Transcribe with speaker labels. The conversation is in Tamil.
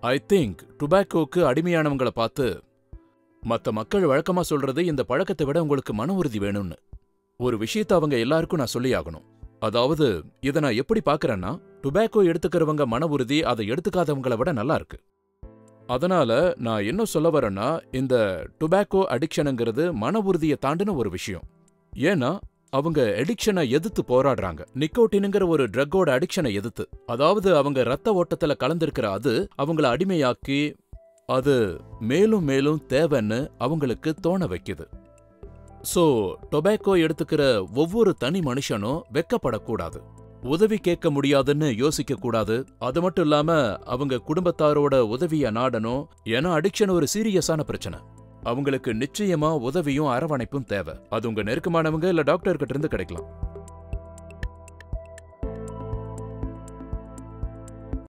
Speaker 1: ஐ திங்க் டுபாக்கோக்கு அடிமையானவங்கள பார்த்து மத்த மக்கள் வழக்கமா சொல்றது இந்த பழக்கத்தை விட உங்களுக்கு மன உறுதி வேணும்னு ஒரு விஷயத்த அவங்க எல்லாருக்கும் நான் சொல்லி ஆகணும் அதாவது இதை நான் எப்படி பார்க்கறேன்னா டுபாக்கோ எடுத்துக்கிறவங்க மன உறுதி அதை எடுத்துக்காதவங்கள விட நல்லா இருக்கு அதனால நான் என்ன சொல்ல வரேன்னா இந்த டுபாக்கோ அடிக்ஷனுங்கிறது மன உறுதியை தாண்டின ஒரு விஷயம் ஏன்னா அவங்க அடிக்ஷனை எதிர்த்து போராடுறாங்க நிக்கோட்டினுங்கிற ஒரு ட்ரக்கோட அடிக்ஷனை எதிர்த்து அதாவது அவங்க ரத்த ஓட்டத்துல கலந்திருக்கிற அது அவங்கள அடிமையாக்கி அது மேலும் மேலும் தேவைன்னு அவங்களுக்கு தோண வைக்குது சோ டொபாக்கோ எடுத்துக்கிற ஒவ்வொரு தனி மனுஷனும் வெக்கப்படக்கூடாது உதவி கேட்க முடியாதுன்னு யோசிக்க கூடாது அது மட்டும் இல்லாம அவங்க குடும்பத்தாரோட உதவிய நாடணும் ஏன்னா அடிக்ஷன் ஒரு சீரியஸான பிரச்சனை அவங்களுக்கு நிச்சயமா உதவியும் அரவணைப்பும் தேவை அது உங்க நெருக்கமானவங்க இல்ல டாக்டர் கிட்ட இருந்து கிடைக்கலாம்